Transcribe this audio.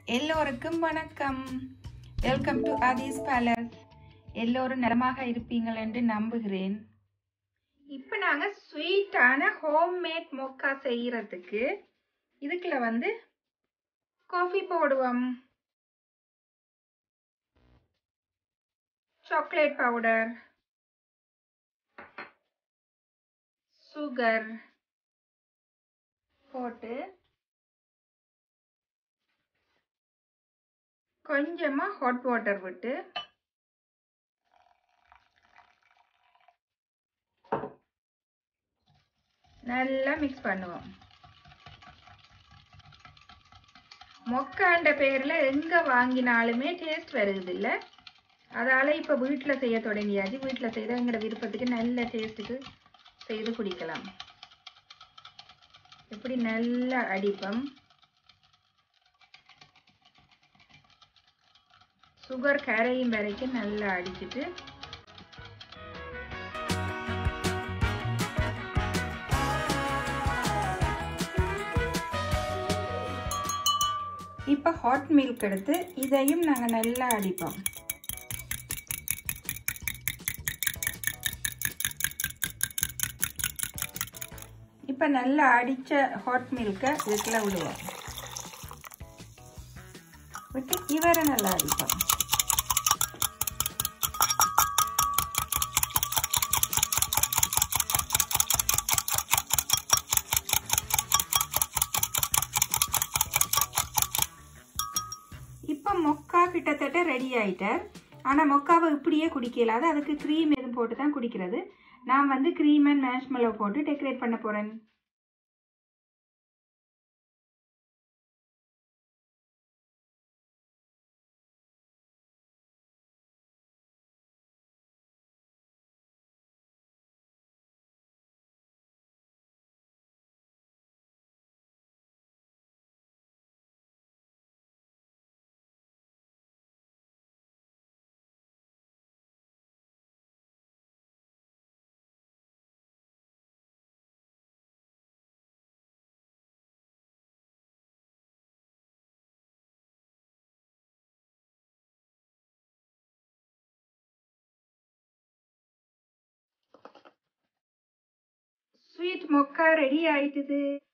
எல்லோருக்கும் வணக்கம் welcome to Aadhi's palace எல்லோரும் நலமாக இருப்பீங்கள் என்று நம்புகிறேன் இப்போ நாங்கள் ஸ்வீட்டான ஹோம்மேட் மொக்கா செய்கிறதுக்கு இதுக்குள்ள வந்து காஃபி போடுவோம் சாக்லேட் பவுடர் சுகர் போட்டு கொஞ்சமா ஹாட் வாட்டர் விட்டு நல்லா மிக்ஸ் பண்ணுவோம் மொக்காண்ட பேரில் எங்கே வாங்கினாலுமே டேஸ்ட் வருது இல்லை அதால் இப்போ வீட்டில் செய்ய தொடங்கியாச்சு வீட்டில் செய்த எங்களோட விருப்பத்துக்கு நல்ல டேஸ்ட்டுக்கு செய்து குடிக்கலாம் இப்படி நல்லா அடிப்போம் சுகர் கரையும் வரைக்கும் நல்லா அடிச்சிட்டு இப்போ ஹாட் மில்க் எடுத்து இதையும் நாங்கள் நல்லா அடிப்போம் இப்போ நல்லா அடித்த ஹாட் மில்கை இதுக்குள்ள விடுவோம் விட்டு இவரை நல்லா அடிப்போம் இப்போ மொக்கா கிட்டத்தட்ட ரெடி ஆயிட்டார் ஆனால் மொக்காவை இப்படியே குடிக்கலாது அதுக்கு க்ரீம் எதுவும் போட்டு தான் குடிக்கிறது நான் வந்து க்ரீம் அண்ட் மேஷ்மெலோ போட்டு டெக்கரேட் பண்ண போகிறேன் ஸ்வீட் மொக்கா ரெடி ஆயிட்டுது